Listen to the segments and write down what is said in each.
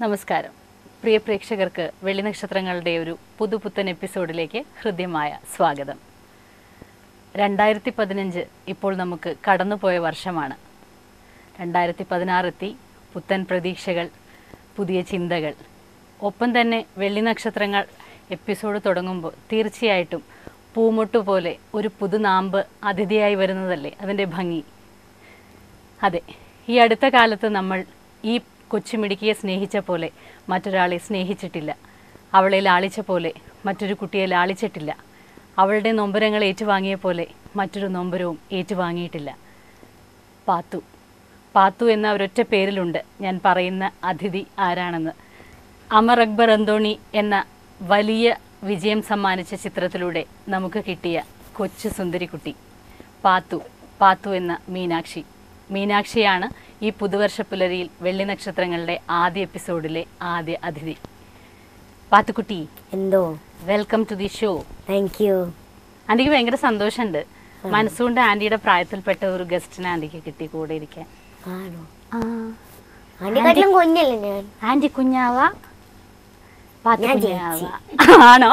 നമസ്കാരം പ്രിയ പ്രേക്ഷകർക്ക് വെള്ളി നക്ഷത്രങ്ങളുടെ ഒരു പുതുപുത്തൻ എപ്പിസോഡിലേക്ക് ഹൃദ്യമായ സ്വാഗതം രണ്ടായിരത്തി പതിനഞ്ച് ഇപ്പോൾ നമുക്ക് കടന്നുപോയ വർഷമാണ് രണ്ടായിരത്തി പതിനാറെത്തി പുത്തൻ പ്രതീക്ഷകൾ പുതിയ ചിന്തകൾ ഒപ്പം തന്നെ വെള്ളി നക്ഷത്രങ്ങൾ എപ്പിസോഡ് തുടങ്ങുമ്പോൾ തീർച്ചയായിട്ടും പൂമൊട്ടു പോലെ ഒരു പുതുനാമ്പ് അതിഥിയായി വരുന്നതല്ലേ അതിൻ്റെ ഭംഗി അതെ ഈ അടുത്ത കാലത്ത് നമ്മൾ ഈ കൊച്ചുമിടുക്കിയെ സ്നേഹിച്ച പോലെ മറ്റൊരാളെ സ്നേഹിച്ചിട്ടില്ല അവളെ ലാളിച്ച പോലെ മറ്റൊരു കുട്ടിയെ ലാളിച്ചിട്ടില്ല അവളുടെ നൊമ്പരങ്ങൾ ഏറ്റുവാങ്ങിയ പോലെ മറ്റൊരു നൊമ്പരവും ഏറ്റുവാങ്ങിയിട്ടില്ല പാത്തു പാത്തു എന്ന ഒരൊറ്റ പേരിലുണ്ട് ഞാൻ പറയുന്ന അതിഥി ആരാണെന്ന് അമർ അക്ബർ അന്തോണി എന്ന വലിയ വിജയം സമ്മാനിച്ച ചിത്രത്തിലൂടെ നമുക്ക് കിട്ടിയ കൊച്ചു സുന്ദരിക്കുട്ടി പാത്തു പാത്തു എന്ന മീനാക്ഷി മീനാക്ഷിയാണ് ഈ പുതുവർഷ പുലരിയിൽ വെള്ളി നക്ഷത്രങ്ങളുടെ ആദ്യ എപ്പിസോഡിലെ ആദ്യ അതിഥി പാത്തുക്കുട്ടി എന്തോ welcome to the show thank you ആൻറ്റിക്ക് ഭയങ്കര സന്തോഷമുണ്ട് മനസ്സുകൊണ്ട് ആൻറ്റിയുടെ പ്രായത്തിൽപ്പെട്ട ഒരു ഗസ്റ്റിനെ ആൻറ്റിക്ക് കിട്ടി കൂടെ ഇരിക്കാൻ ആണോ ആ ആണ്ടിക്കാട്ടിലും കുഞ്ഞല്ലേ ഞാൻ ആൻറ്റി കുഞ്ഞാവ പാത്തു ഞാൻ കുഞ്ഞാവ ആണോ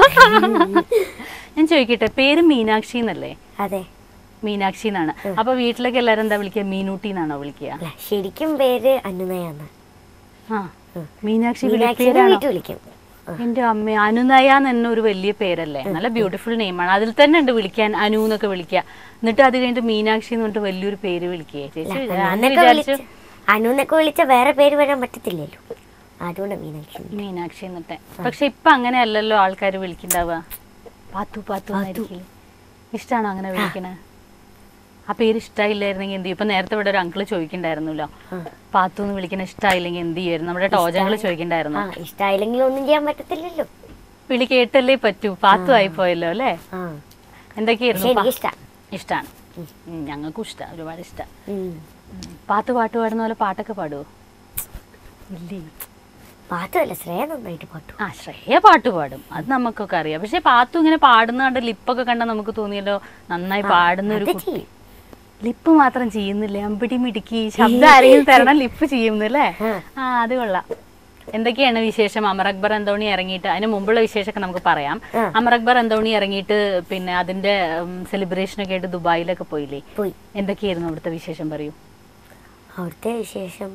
ഞാൻ ചോദിക്കട്ടെ പേര് മീനാക്ഷി എന്നല്ലേ അതെ മീനാക്ഷി എന്നാണ് അപ്പൊ വീട്ടിലൊക്കെ എല്ലാരും എന്താ വിളിക്കുക മീനൂട്ടി എന്നാണോ വിളിക്കുക അല്ല ശരിക്കും പേര് അനുനയാണ് ആ മീനാക്ഷി മീനാക്ഷിനെ വിളിപ്പേരാണോ വീട്ടിൽ വിളിക്കും ആ, എന്റെ അമ്മ അനുനയ എന്ന ഒരു വലിയ പേരല്ലേ നല്ല ബ്യൂട്ടിഫുൾ നെയിമാണ് അതിൽ തന്നെ ഉണ്ട് വിളിക്കാൻ അനു എന്നൊക്കെ വിളിക്കുക എന്നിട്ട് അത് കഴിഞ്ഞിട്ട് മീനാക്ഷി എന്ന് പറഞ്ഞിട്ട് വലിയൊരു പേര് വിളിക്കേ ചേച്ചി ഞാൻ അനുന്നൊക്കെ വിചാരിച്ചു വിളിച്ച അനുന്നൊക്കെ വിളിച്ച വേറെ പേര് വരാൻ പറ്റത്തില്ലല്ലോ അതുകൊണ്ട് മീനാക്ഷി മീനാക്ഷി എന്നിട്ട് പക്ഷെ ഇപ്പൊ അങ്ങനെ അല്ലല്ലോ ആൾക്കാർ വിളിക്കണ്ടാവുക പാത്തു പാത്തു എന്നായിരിക്കില്ലേ ഇഷ്ടാണോ അങ്ങനെ വിളിക്കണേ ആ പേര് ഇഷ്ടായില്ലായിരുന്നെങ്കിൽ എന്ത് ചെയ്യും ഇപ്പൊ നേരത്തെ ഇവിടെ ഒരു അങ്കിള് ചോദിക്കണ്ടായിരുന്നല്ലോ പാത്തു എന്ന് വിളിക്കണ ഇഷ്ടായില്ലെങ്കിൽ എന്ത് ചെയ്യുമായിരുന്നു നമ്മുടെ ടോജങ്ങള് ചോദിക്കണ്ടായിരുന്നു ആ ഇഷ്ടമായില്ലെങ്കിൽ ഒന്നും ചെയ്യാൻ പറ്റത്തില്ലല്ലോ വിളി കേട്ടല്ലേ പറ്റൂ പാത്തു ആയി പോയല്ലോ അല്ലേ ആ എന്തൊക്കെയായിരുന്നു പക്ഷെ പാ- എനിക്കിഷ്ടാ ഇഷ്ടാണ് ഉം, ഞങ്ങൾക്കും ഇഷ്ടമാണ് ഒരുപാട് ഇഷ്ടം ഉം. പാത്ത് പാട്ട് പാടുന്ന പോലെ പാട്ടൊക്കെ പാടുവോ ഇല്ലേ പാട്ടുമല്ല ശ്രേയ നന്നായിട്ട് പാട്ടു ആ ശ്രേയ പാട്ട് പാടും അത് നമുക്കൊക്കെ അറിയാം പക്ഷെ പാത്തു ഇങ്ങനെ പാടുന്ന കണ്ട് ലിപ്പൊക്കെ കണ്ടാൽ നമുക്ക് തോന്നിയല്ലോ നന്നായി പാടുന്ന ഒരു അത് കുട്ടി ചെയ്യും. ലിപ്പ് മാത്രം ചെയ്യുന്നില്ലേ അമ്പിടി മിടുക്കി ശബ്ദം ആരെങ്കിലും തരണം ലിപ്പ് ചെയ്യുന്നല്ലേ ആ. ആ അത് കൊള്ളാം എന്തൊക്കെയാണ് വിശേഷം അമർ അക്ബർ എന്തോണി ഇറങ്ങിയിട്ട് അതിന് മുമ്പുള്ള വിശേഷമൊക്കെ നമുക്ക് പറയാം ആ. അമർ അക്ബർ എന്തോണി ഇറങ്ങിയിട്ട് പിന്നെ അതിന്റെ സെലിബ്രേഷൻ ഒക്കെ ആയിട്ട് ദുബായിലൊക്കെ പോയില്ലേ പോയി എന്തൊക്കെയായിരുന്നു അവിടുത്തെ വിശേഷം പറയൂ അവിടുത്തെ വിശേഷം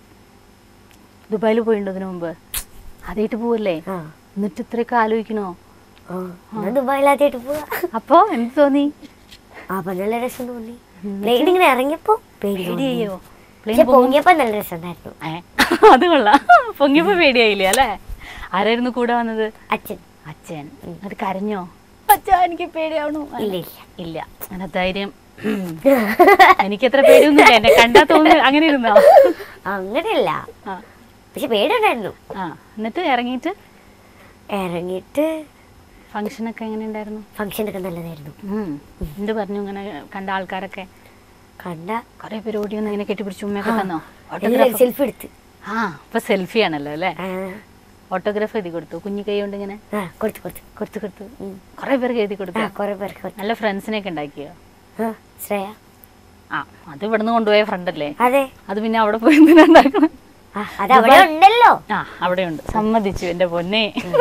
ദുബായിൽ പോയിണ്ടോ ഇതിനു മുമ്പ് ആദ്യമായിട്ട് പോവല്ലേ ആ എന്നിട്ട് ഇത്രയൊക്കെ ആലോചിക്കണോ ആ എന്നാ ദുബായിലാദ്യമായിട്ട് പോവാ അപ്പോ എന്ത് തോന്നി ആ അപ്പൊ നല്ല രസം തോന്നി പ്ലെയിൻ ഇങ്ങനെ ഇറങ്ങിയപ്പോ പേടി തോന്നി. പേടിയോ പക്ഷെ പൊങ്ങിയപ്പോ നല്ല രസമുണ്ടായിരുന്നു ഏ, അത് കൊള്ളാം പൊങ്ങിയപ്പോ പേടിയായില്ലേ അല്ലേ ആരായിരുന്നു കൂടെ വന്നത് അച്ഛൻ അച്ഛൻ അത് കരഞ്ഞോ അച്ഛ എനിക്ക് പേടിയാവണു ഇല്ല ഇല്ല ഇല്ല അങ്ങനെ ധൈര്യം എനിക്കത്ര പേടിയൊന്നുമില്ല എന്നെ കണ്ടാ തോന്നുന്നു അങ്ങനെ ഇരുന്നോ അങ്ങനെയല്ല ആ പക്ഷെ പേടിയുണ്ടായിരുന്നു ആ എന്നിട്ട് ഇറങ്ങിയിട്ട് ഇറങ്ങിയിട്ട് ഫംഗ്ഷനൊക്കെ എങ്ങനെ ഉണ്ടായിരുന്നു ഫംഗ്ഷനൊക്കെ നല്ലതായിരുന്നു എന്ത് പറഞ്ഞു ഇങ്ങനെ കണ്ട ആൾക്കാരൊക്കെ കണ്ട കുറെ പേര് ഓടി വന്ന് ഇങ്ങനെ കെട്ടിപ്പിടിച്ച് ഉമ്മയൊക്കെ തന്നോ എല്ലാവരും ഓട്ടോഗ്രാഫ് സെൽഫി എടുത്ത് ആ ഇപ്പൊ സെൽഫി ആണല്ലോ അല്ലേ ആ, ഓട്ടോഗ്രാഫ് എഴുതി കൊടുത്തു കുഞ്ഞു കൈ കൊണ്ട് ഇങ്ങനെ ആ കൊടുത്തു കൊടുത്തു കൊടുത്തു കൊടുത്തു ഉം. കുറെ പേർക്ക് എഴുതി കൊടുത്തു ആ കുറെ പേർക്ക് കൊടുത്തു നല്ല ഫ്രണ്ട്സിനെയൊക്കെ ഉണ്ടാക്കിയോ ആ ശ്രേയ ആ അത് ഇവിടുന്ന് കൊണ്ടുപോയ ഫ്രണ്ട് അല്ലേ അതെ അത് പിന്നെ അവിടെ പോയി എന്തിനാ ഉണ്ടാക്കണം ആ അത് അവിടെ ഉണ്ടല്ലോ ആ അവിടെയുണ്ട് സമ്മതിച്ചു എൻ്റെ പൊന്നെ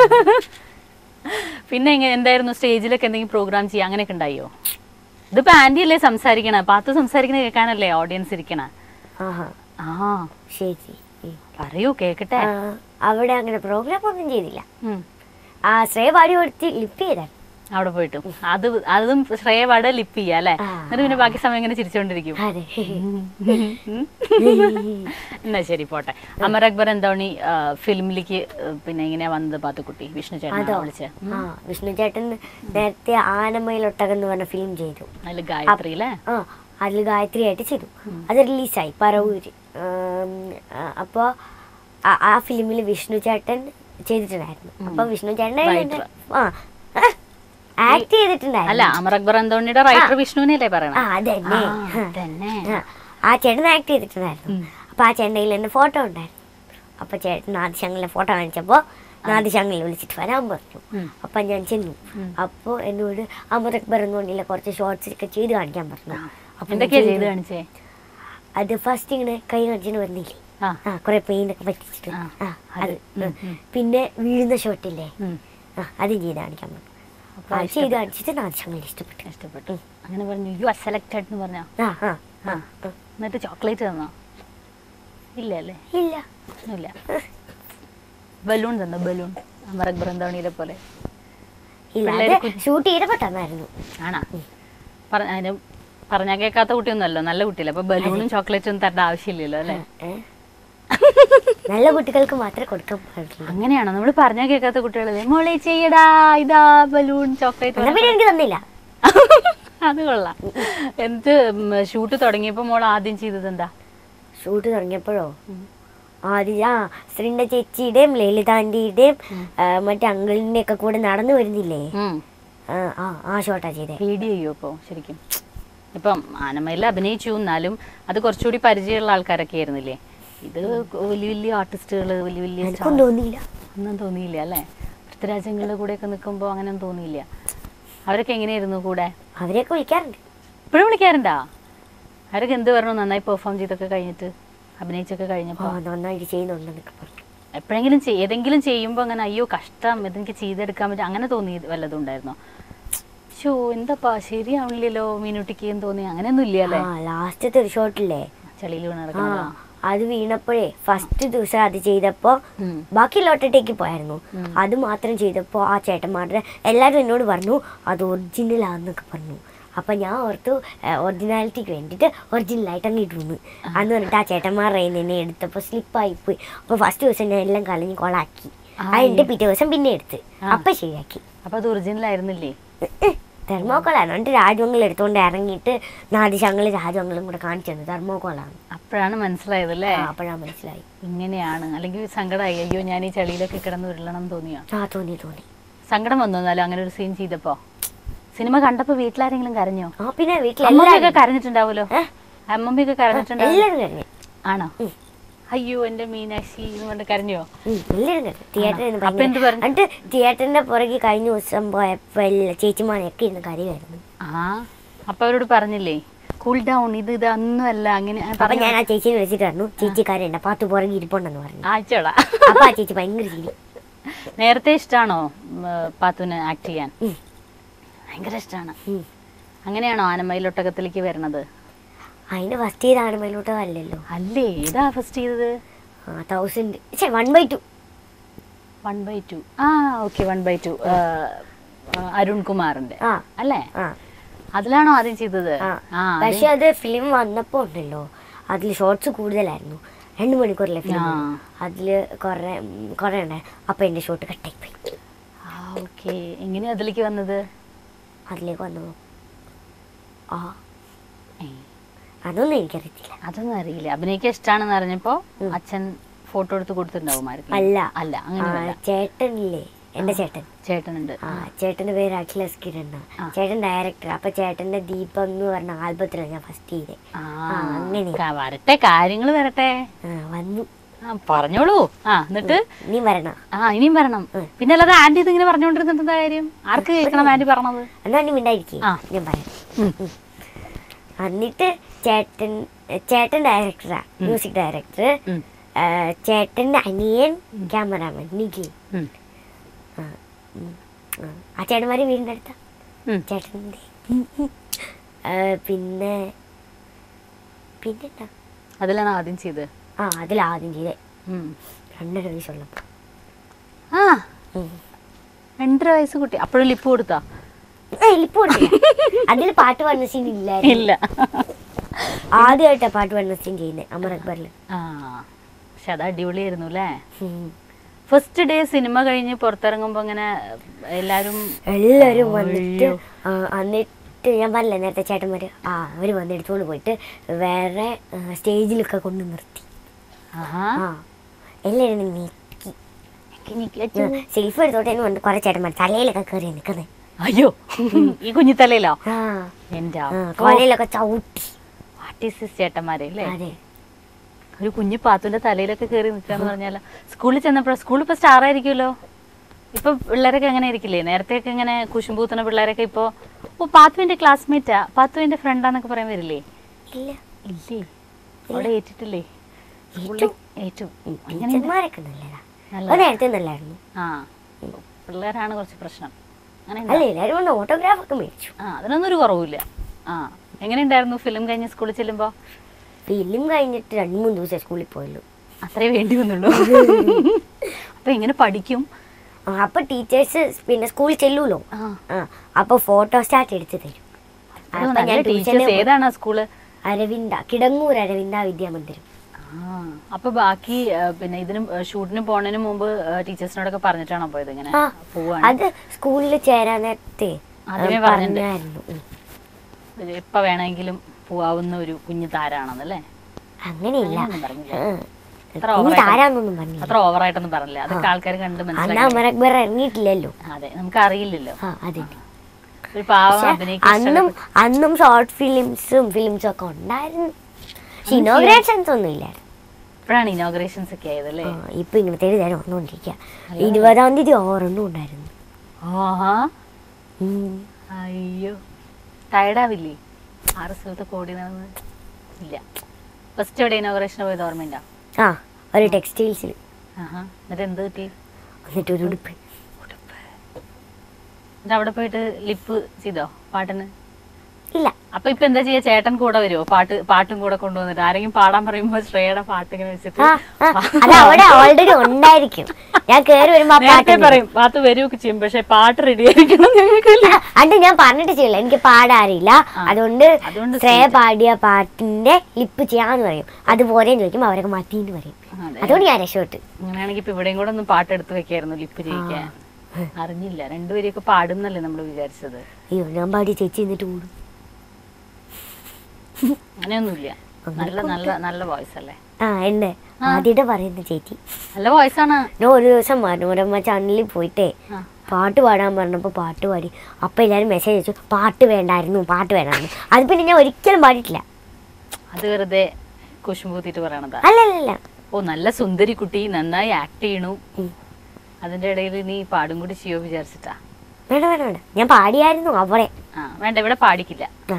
പിന്നെ എങ്ങനെ എന്തായിരുന്നു സ്റ്റേജിലൊക്കെ എന്തെങ്കിലും പ്രോഗ്രാം ചെയ്യുക അങ്ങനെയൊക്കെ ഉണ്ടായോ ഇതിപ്പോ ആന്റി അല്ലേ സംസാരിക്കണ പാത്ത് സംസാരിക്കണ കേൾക്കാനല്ലേ ഓഡിയൻസ് ഇരിക്കണ ആഹാ ആ ശരി ഉം. പറയൂ കേക്കട്ടെ ആ, അവിടെ അങ്ങനെ പ്രോഗ്രാം ഒന്നും ചെയ്തില്ല ഉം. ആ ശ്രേയ പാടി കൊടുത്ത് ലിപ്പ് ചെയ്താൽ അവിടെ പോയിട്ട് അത് അതും ശ്രേയ പാട് ലിപ്പ് ചെയ്യാ അല്ലേ ആ. എന്നിട്ട് പിന്നെ ബാക്കി സമയം ഇങ്ങനെ ചിരിച്ചോണ്ടിരിക്കും അതെ എന്നാ ശരി പോട്ടെ അമർ അക്ബർ എന്തോണി ഫിലിമിലേക്ക് പിന്നെ ഇങ്ങനെ വന്നത് പാത്തുക്കുട്ടി വിഷ്ണു ചേട്ടൻ അതോ വിളിച്ച് ആ വിഷ്ണു ചേട്ടൻ നേരത്തെ ആനമയിലൊട്ടകം എന്ന് പറഞ്ഞ ഫിലിം ചെയ്തു അതിൽ ഗായത്രി അല്ലേ ആ അതിൽ ഗായത്രി ആയിട്ട് ചെയ്തു അത് റിലീസായി പറവൂര് അപ്പോൾ ആ ഫിലിമിൽ വിഷ്ണു ചേട്ടൻ ചെയ്തിട്ടുണ്ടായിരുന്നു അപ്പൊ വിഷ്ണു ചേട്ടൻ Writer. ആ ആക്ട് ചെയ്തിട്ടുണ്ടായിരുന്നു അല്ല അമർ അക്ബർ എന്തോണിയുടെ റൈറ്റർ വിഷ്ണുവിനല്ലേ പറയണേ ആ അതന്നെ ആ, തന്നെ ആ, ആ ചേട്ടൻ ആക്ട് ചെയ്തിട്ടുണ്ടായിരുന്നു അപ്പൊ ആ ചേട്ടൻ്റെ എന്റെ ഫോട്ടോ ഉണ്ടായിരുന്നു അപ്പൊ ചേട്ടൻ നാദിശങ്ങളിലെ ഫോട്ടോ കാണിച്ചപ്പോ നാദിശങ്ങളിൽ വിളിച്ചിട്ട് വരാൻ പറഞ്ഞു ഉം. അപ്പൊ ഞാൻ ചെന്നു അപ്പൊ എന്നോട് അമർ അക്ബർ എന്നുകൊണ്ടില്ല കുറച്ച് ഷോർട്സ് ഒക്കെ ചെയ്ത് കാണിക്കാൻ പറഞ്ഞു അപ്പൊ ഞാൻ എന്തൊക്കെയാ ചെയ്തു. ചെയ്ത് കാണിച്ചേ അത് ഫസ്റ്റ് ഇങ്ങനെ കൈ കാണിച്ചിട്ട് വന്നില്ലേ ആ ആ കുറെ പെയിന്റ് ഒക്കെ പറ്റിച്ചിട്ട് ആ, ആ അത്. അത് ഉം, ഉം. ഉം. പിന്നെ വീഴുന്ന ഷോട്ടില്ലേ ഉം. ആ അതും ചെയ്ത് കാണിക്കാൻ പറഞ്ഞു അപ്പൊ അത് ചെയ്ത് കാണിച്ചിട്ട് നാദിശങ്ങൾ ഇഷ്ടപ്പെട്ടു ഇഷ്ടപ്പെട്ടു അങ്ങനെ പറഞ്ഞു യു ആർ സെലക്റ്റഡ് എന്ന് പറഞ്ഞോ ആ ആ ആ ആ ആ. എന്നിട്ട് ചോക്ലേറ്റ് തന്നോ ഇല്ല അല്ലേ ഇല്ല ഒന്നുമില്ല ബലൂൺ തന്നോ ബലൂൺ അമറക് ബൃന്ദാവണിയിലെ പോലെ ഇല്ല പിള്ളേര് അത് ഷൂട്ട് ചെയ്തപ്പോ തന്നായിരുന്നു ആണാ പറഞ്ഞ അതിന് പറഞ്ഞാൽ കേൾക്കാത്ത കുട്ടിയൊന്നുമല്ലോ നല്ല കുട്ടിയല്ലേ അപ്പൊ ബലൂണും ചോക്ലേറ്റും തരേണ്ട ആവശ്യമില്ലല്ലോ അല്ലേ ഏ? നല്ല കുട്ടികൾക്ക് മാത്രമേ കൊടുക്കാൻ പാടുള്ളൂ അങ്ങനെയാണോ നമ്മൾ പറഞ്ഞാൽ കേൾക്കാത്ത കുട്ടികളല്ലേ മോളെ ചെയ്യടാ ഇതാ ബലൂൺ എന്നാ ചോക്ലേറ്റ് പിന്നെ എനിക്ക് തന്നില്ല അത് കൊള്ളാം എന്ത് ഷൂട്ട് തുടങ്ങിയപ്പോ മോൾ ആദ്യം ചെയ്തത് എന്താ ഷൂട്ട് തുടങ്ങിയപ്പോഴോ ആദ്യം ആ ശ്രീണ്ട ചേച്ചിയുടെയും ലളിതാന്റിയുടെയും മറ്റേ അങ്കിളിന്റെ ഒക്കെ കൂടെ നടന്നു വരുന്നില്ലേ ആ, ആ ആ ഷോട്ടാ ചെയ്തേ റീഡ് ചെയ്യോ അപ്പോൾ ശരിക്കും ഇപ്പം ആനമയിൽ അഭിനയിച്ചു എന്നാലും അത് കുറച്ചുകൂടി പരിചയമുള്ള ആൾക്കാരൊക്കെ ആയിരുന്നില്ലേ ഇത് വലിയ വലിയ ആർട്ടിസ്റ്റുകൾ വലിയ വലിയ എനിക്കും stars. തോന്നിയില്ല ഒന്നും തോന്നിയില്ല അല്ലേ പൃഥ്വിരാജങ്ങളുടെ കൂടെയൊക്കെ നിൽക്കുമ്പോൾ അങ്ങനെ ഒന്നും തോന്നിയില്ല അവരൊക്കെ എങ്ങനെയായിരുന്നു കൂടെ അവരെയൊക്കെ വിളിക്കാറുണ്ട് ഇപ്പോഴും വിളിക്കാറുണ്ടാ അവരൊക്കെ എന്ത് പറഞ്ഞു നന്നായി പെർഫോം ചെയ്തൊക്കെ കഴിഞ്ഞിട്ട് അഭിനയിച്ചൊക്കെ ആ കഴിഞ്ഞപ്പോൾ നന്നായിട്ട് ചെയ്യുന്നുണ്ടെന്നൊക്കെ പറഞ്ഞു എപ്പോഴെങ്കിലും ചെയ്- ഏതെങ്കിലും ചെയ്യുമ്പോൾ അങ്ങനെ അയ്യോ കഷ്ടം ഇതെനിക്ക് ചെയ്തെടുക്കാൻ പറ്റും അങ്ങനെ തോന്നി വല്ലതും ഉണ്ടായിരുന്നോ ഷോ എന്താപ്പാ ശരിയാവണില്ലല്ലോ മീനുട്ടിക്ക് എന്ന് തോന്നി അങ്ങനെയൊന്നും ഇല്ല അല്ലേ ആ ലാസ്റ്റത്തെ ഒരു ഷോട്ടില്ലേ ചളിയിൽ വീണ് ആ നടക്കുന്നതാ അത് വീണപ്പോഴേ ഫസ്റ്റ് ദിവസം അത് ചെയ്തപ്പോ ഉം. ബാക്കി ലോട്ടത്തേക്ക് പോയായിരുന്നു ഉം. അത് മാത്രം ചെയ്തപ്പോ ആ ചേട്ടന്മാരുടെ എല്ലാവരും എന്നോട് പറഞ്ഞു അത് ഒറിജിനൽ ആണെന്നൊക്കെ പറഞ്ഞു അപ്പൊ ഞാൻ ഓർത്തു ഒറിജിനാലിറ്റിക്ക് വേണ്ടിയിട്ട് ഒറിജിനലായിട്ട് അങ്ങ് ഇടുന്നു അന്ന് പറഞ്ഞിട്ട് ആ ചേട്ടന്മാരുടെ കയ്യിൽ നിന്ന് എന്നെ എടുത്തപ്പോൾ സ്ലിപ്പായി പോയി അപ്പോൾ ഫസ്റ്റ് ദിവസം ഞാൻ എല്ലാം കളഞ്ഞ് കൊളാക്കി ആ, അതിന്റെ പിറ്റേ ദിവസം പിന്നെ എടുത്ത് ആ. അപ്പൊ ശരിയാക്കി അപ്പൊ അത് ഒറിജിനൽ ആയിരുന്നില്ലേ തെർമോക്കോളാണ് എന്നിട്ട് രാജവങ്ങൾ എടുത്തുകൊണ്ട് ഇറങ്ങിയിട്ട് നാദിശങ്ങളും രാജവങ്ങളും കൂടെ കാണിച്ചു തന്നു തെർമോക്കോളാണ് അപ്പോഴാണ് മനസ്സിലായത് അല്ലേ അപ്പോഴാണ് മനസ്സിലായി ഇങ്ങനെയാണ് അല്ലെങ്കിൽ സങ്കടമായി അയ്യോ ഞാൻ ഈ ചളിയിലൊക്കെ കിടന്ന് ഉരുളണം എന്ന് തോന്നിയോ ആ തോന്നി തോന്നി സങ്കടം വന്നു എന്നാലും അങ്ങനെ ഒരു സീൻ ചെയ്തപ്പോ സിനിമ കണ്ടപ്പോ വീട്ടിലാരെങ്കിലും കരഞ്ഞോ ആ പിന്നെ വീട്ടിൽ അമ്മമ്മയൊക്കെ എല്ലാവരും കരഞ്ഞിട്ടുണ്ടാവുമല്ലോ ഏ? അമ്മമ്മയൊക്കെ കരഞ്ഞിട്ടുണ്ടാവും എല്ലാവരും കഴിഞ്ഞു ആണോ അയ്യോ എന്റെ മീനാക്ഷി എന്ന് പറഞ്ഞിട്ട് കരഞ്ഞോ എല്ലാവരും കഴിഞ്ഞു തിയേറ്ററിൽ അപ്പൊ എന്ത് പറഞ്ഞു? എന്നിട്ട് തിയേറ്ററിന്റെ പുറകെ കഴിഞ്ഞ ദിവസം പോയപ്പോ എല്ലാ ചേച്ചിമാരെയൊക്കെ ഇരുന്ന് കരയായിരുന്നു ആ അപ്പൊ അവരോട് പറഞ്ഞില്ലേ കൂൾ ഡൗൺ ഇത് ഇതൊന്നും അല്ല അങ്ങനെ ആ, അപ്പൊ പറഞ്ഞു ഞാൻ ആ ചേച്ചിനെ വിളിച്ചിട്ട് പറഞ്ഞു ചേച്ചി കരയണ്ട പാത്തു പുറകെ ഇരിപ്പുണ്ടെന്ന് പറഞ്ഞു ആഴ്ചയോളാ അപ്പൊ ആ ചേച്ചി ഭയങ്കര ചിരി നേരത്തെ ഇഷ്ടാണോ ഉം, പാത്തുന് ആക്ട് ചെയ്യാൻ ഉം. ഭയങ്കര ഇഷ്ടമാണ് ഉം. അങ്ങനെയാണോ ആനമയിലൊട്ടകത്തിലേക്ക് വരുന്നത് അതിന്റെ ഫസ്റ്റ് ചെയ്താണ് മേലോട്ടോ അല്ലല്ലോ അല്ലേ ഏതാ ഫസ്റ്റ് ചെയ്തത് ആ തൗസൻഡ് പക്ഷേ one by two one by two ആ okay one by two Arun കുമാറിന്റെ ആ അല്ലേ ആ അതിലാണോ ആദ്യം ചെയ്തത് ആ ആ അത് പക്ഷെ അത് ഫിലിം വന്നപ്പോ ഉണ്ടല്ലോ അതിൽ ഷോർട്സ് കൂടുതലായിരുന്നു രണ്ട് മണിക്കൂറിലെ ഫിലിം ആ. അതില് കുറെ കുറെ ഉണ്ടായി അപ്പൊ എന്റെ ഷോട്ട് കട്ടായി പോയി ആ ഓക്കെ എങ്ങനെയാ അതിലേക്ക് വന്നത് അതിലേക്ക് വന്നു ആ ഏ, അതൊന്നും എനിക്കറിയത്തില്ല അതൊന്നും അറിയില്ല അഭിനയിക്കാൻ ഇഷ്ടമാണെന്ന് അറിഞ്ഞപ്പോ അച്ഛൻ ഫോട്ടോ എടുത്ത് കൊടുത്തിട്ടുണ്ടാവും ആർക്കും അല്ല അല്ല ആ, അങ്ങനെയല്ല ചേട്ടനില്ലേ എന്റെ ചേട്ടൻ ചേട്ടനുണ്ട് ആ ചേട്ടന്റെ പേര് അഖിലേഷ് കിരൺ ആ. ചേട്ടൻ ഡയറക്ടർ അപ്പൊ ചേട്ടന്റെ ദീപം എന്ന് പറഞ്ഞ ആൽബത്തിലാണ് ഞാൻ ഫസ്റ്റ് ചെയ്തേ ആ ആ, അങ്ങനെ. ക- വരട്ടെ കാര്യങ്ങൾ വരട്ടെ ആ, വന്നു ആ പറഞ്ഞോളൂ ആ എന്നിട്ട് നീ വരണം ആ ഇനിയും വരണം പിന്നെ അല്ലാതെ ആന്റി ഇതിങ്ങനെ പറഞ്ഞുകൊണ്ടിരുന്നിട്ട് എന്താ കാര്യം ആർക്ക് കേൾക്കണം ആന്റി പറഞ്ഞത് എന്നാ നീ മിണ്ടായിരിക്കേ ആ. ഞാൻ പറയാം ഉം. എന്നിട്ട് ചേട്ടൻ ചേട്ടൻ ഡയറക്ടറാ മ്യൂസിക് ഡയറക്ടർ ഉം. ചേട്ടന്റെ അനിയൻ ക്യാമറാമാൻ നിഖിൽ ഉം. ആ, ഉം. ആ. ആ ചേട്ടന്മാര് വീടിൻ്റെ അടുത്ത ഉം. ചേട്ടൻ്റെ ആ, പിന്നെ പിന്നെന്താ അതിലാണ് ആദ്യം ചെയ്തത് ആ അതിൽ ആദ്യം ചെയ്തേ ഉം. രണ്ടര വയസ്സുള്ളപ്പോൾ ആ രണ്ടര വയസ്സ് കുട്ടി അപ്പോഴും ലിപ്പ് കൊടുത്താ ഇപ്പോൾ അതിൽ പാട്ട് പാടുന്ന സീൻ ഇല്ലായിരുന്നു ഇല്ല ആദ്യമായിട്ടാ പാട്ട് പാടുന്ന സീൻ ചെയ്യുന്നത് അമർ അക്ബറിൽ ആ പക്ഷെ അത് അടിപൊളിയായിരുന്നു അല്ലേ ഫസ്റ്റ് ഡേ സിനിമ കഴിഞ്ഞ് പുറത്തിറങ്ങുമ്പോ ഇങ്ങനെ എല്ലാരും എല്ലാവരും വന്നിട്ട് അയ്യോ. ആ, എന്നിട്ട് ഞാൻ പറഞ്ഞില്ല നേരത്തെ ചേട്ടന്മാര് ആ അവര് വന്ന് എടുത്തുകൊണ്ട് പോയിട്ട് വേറെ ആ, സ്റ്റേജിലൊക്കെ കൊണ്ട് നിർത്തി ആഹാ ആ എല്ലാവരും നീക്കി എനിക്ക് അച്ഛൻ. സെൽഫ് എടുത്തോട്ടേന്ന് വന്ന് കുറെ ചേട്ടന്മാർ തലയിലൊക്കെ കയറി നിൽക്കുന്നത് അയ്യോ ഈ കുഞ്ഞിത്തലയിലോ ആ എന്റെ ആ, കൊലയിലൊക്കെ ചവിട്ടി ആർട്ടിസ്റ്റ് ചേട്ടന്മാരെ അല്ലേ അതെ ഒരു കുഞ്ഞു പാത്തുന്റെ തലയിലൊക്കെ കയറി നിൽക്കാന്ന് പറഞ്ഞാൽ സ്കൂളിൽ ചെന്നപ്പോഴാണ് സ്കൂളിൽ ഇപ്പൊ സ്റ്റാർ ആയിരിക്കുമല്ലോ ഇപ്പൊ പിള്ളേരൊക്കെ എങ്ങനെ ഇരിക്കില്ലേ നേരത്തെയൊക്കെ ഇങ്ങനെ കുശുമ്പൂത്തുന്ന പിള്ളേരൊക്കെ ഇപ്പൊ ഓ പാത്തുവിന്റെ ക്ലാസ്മേറ്റാ പാത്തുവിന്റെ ഫ്രണ്ടാന്നൊക്കെ പറയാൻ വരില്ലേ ഇല്ല ഇല്ലേ അവിടെ ഏറ്റിട്ടില്ലേ ഏറ്റു. ഏറ്റവും ഉം, അങ്ങനെ ടീച്ചർമാരൊക്കെ നല്ലതാ നല്ലതാ. അത് നേരത്തെ നല്ലായിരുന്നു ആ പിള്ളേരാണ് കുറച്ച് പ്രശ്നം അങ്ങനെ അല്ല എല്ലാവരും കൊണ്ട് ഓട്ടോഗ്രാഫ് ഒക്കെ മേടിച്ചു ആ അതിനൊന്നും ഒരു കുറവില്ല ആ എങ്ങനെ ഉണ്ടായിരുന്നു ഫിലിം കഴിഞ്ഞ് സ്കൂളിൽ ചെല്ലുമ്പോൾ ഫിലിം കഴിഞ്ഞിട്ട് രണ്ട് മൂന്ന് ദിവസം സ്കൂളിൽ പോയല്ലോ അത്രേ വേണ്ടി വന്നുള്ളൂ അപ്പൊ എങ്ങനെ പഠിക്കും ആ, അപ്പൊ ടീച്ചേഴ്സ് പിന്നെ സ്കൂളിൽ ചെല്ലൂലോ ആ ആ അപ്പൊ ഫോട്ടോ സ്റ്റാറ്റ് എടുത്ത് തരും അപ്പൊ അപ്പൊ നല്ല ഞാൻ ടീച്ചേഴ്സ് ട്യൂഷന് ഏതാണ് ആ സ്കൂള് അരവിന്ദ കിടങ്ങൂർ അരവിന്ദ വിദ്യാമന്ദിരം ആ അപ്പൊ ബാക്കി ആ, പിന്നെ ഇതിനും ഷൂട്ടിന് പോണതിന് മുമ്പ് ടീച്ചേഴ്സിനോടൊക്കെ പറഞ്ഞിട്ടാണോ പോയത് ഇങ്ങനെ ആ പോവാണ് അത് സ്കൂളിൽ ചേരാൻ നേരത്തെ ആദ്യമേ ആ, പറഞ്ഞിട്ടുണ്ട്. പറഞ്ഞായിരുന്നു ഉം. എപ്പ വേണമെങ്കിലും പോവാവുന്ന ഒരു കുഞ്ഞു താരാണെന്നല്ലേ അങ്ങനെയില്ല അങ്ങനെയൊന്നും പറഞ്ഞില്ല. ആ. അത്ര ഇനി ഓവറായിട്ട് താരാന്നൊന്നും പറഞ്ഞില്ല അത്ര ഓവറായിട്ടൊന്നും പറഞ്ഞില്ല അതൊക്കെ ആൾക്കാർ കണ്ട് അന്ന് മനസ്സിലാക്കി അമർ അക്ബർ ഇറങ്ങിയിട്ടില്ലല്ലോ അതെ നമുക്ക് അറിയില്ലല്ലോ ആ അതെ ഒരു പാവം പക്ഷെ അഭിനയിക്കാൻ അന്നും ഇഷ്ടപ്പെട്ട- അന്നും ഷോർട്ട് ഫിലിംസും ഫിലിംസും ഒക്കെ ഉണ്ടായിരുന്നു പക്ഷെ ഇനോഗ്രേഷൻസ് ഒന്നും ഇല്ലായിരുന്നു ഇപ്പോഴാണ് ഇനോഗ്രേഷൻസ് ഒക്കെ ആയതല്ലേ ആ, ഇപ്പൊ ഇങ്ങനത്തെ ഒരു നേരം വന്നുകൊണ്ടിരിക്കുക ഇരുപതാം തീയതി ഓറൊന്നും ഉണ്ടായിരുന്നു ആഹാ ഉം. അയ്യോ ടയർഡാവില്ലേ ആറ് സ്ഥലത്ത് കോടി നടന്ന് ഇല്ല ഫസ്റ്റ് എവിടെ ഇനോഗ്രേഷന് പോയത് ഓർമ്മയുണ്ടോ ആ ഒരു ടെക്സ്റ്റൈൽസിൽ ആഹാ എന്നിട്ട് എന്ത് കിട്ടി എന്നിട്ട് ഒരു ഉടുപ്പ് എന്നിട്ട് അവിടെ പോയിട്ട് ലിപ്പ് ചെയ്തോ പാട്ടിന് ഇല്ല അപ്പൊ ഇപ്പൊ എന്താ ചെയ്യാ ചേട്ടൻ കൂടെ വരുമോ പാട്ട് പാട്ടും കൂടെ കൊണ്ടുവന്നിട്ട് ആരെങ്കിലും പാടാൻ പറയുമ്പോ ശ്രേയുടെ പാട്ട് ഇങ്ങനെ വെച്ചിട്ട് ആ ആ, അത് അവിടെ ഓൾറെഡി ഉണ്ടായിരിക്കും ഞാൻ കേറി വരുമ്പോ ആ നേരത്തെ പാട്ട് പറയും പാട്ട് വരുമൊക്കെ ചെയ്യും പക്ഷെ പാട്ട് റെഡി ആയിരിക്കണം ഞങ്ങൾക്കില്ല അത് ഞാൻ പറഞ്ഞിട്ട് ചെയ്യില്ല എനിക്ക് പാടാറില്ല അതുകൊണ്ട് അതുകൊണ്ട് ശ്രേയ പാടിയ പാട്ടിന്റെ ലിപ്പ് ചെയ്യാന്ന് പറയും അതുപോലെ ചോദിക്കും അവരൊക്കെ മതിന്ന് പറയും അതെ. അതുകൊണ്ട് ഞാൻ രക്ഷപ്പെട്ടു അങ്ങനെയാണെങ്കിൽ ഇപ്പൊ ഇവിടെയും കൂടെ ഒന്ന് പാട്ട് എടുത്ത് വെക്കായിരുന്നു ലിപ്പ് ചെയ്യിക്കാൻ അറിഞ്ഞില്ല രണ്ടുപേരെയൊക്കെ പാടുന്നല്ലേ നമ്മൾ വിചാരിച്ചത് അയ്യോ ഞാൻ പാടി ചേച്ചി എന്നിട്ട് കൂടും അങ്ങനെയൊന്നുമില്ല നല്ല നല്ല നല്ല വോയിസ് അല്ലേ ആ ഉണ്ട് ആദ്യമായിട്ട് പറയുന്ന ചേച്ചി നല്ല വോയിസ് ആണ് ഞാൻ ഒരു ദിവസം മനോരമ ചാനലിൽ പോയിട്ടേ ആ. പാട്ട് പാടാൻ പറഞ്ഞപ്പോൾ പാട്ട് പാടി അപ്പം എല്ലാവരും മെസ്സേജ് അയച്ചു പാട്ട് വേണ്ടായിരുന്നു പാട്ട് വേണ്ടായിരുന്നു അത് പിന്നെ ഞാൻ ഒരിക്കലും പാടിയിട്ടില്ല അത് വെറുതെ കുശുമ്പൂത്തിട്ട് പറയണതാ അല്ലല്ല ഓ നല്ല സുന്ദരി കുട്ടി നന്നായി ആക്ട് ചെയ്യണു ഉം. അതിന്റെ ഇടയിൽ നീ പാടും കൂടി ചെയ്യോ വിചാരിച്ചിട്ടാ വേണ്ട വേണ്ട വേണ്ട ഞാൻ പാടിയായിരുന്നു അവിടെ ആ വേണ്ട ഇവിടെ പാടിക്കില്ല ആ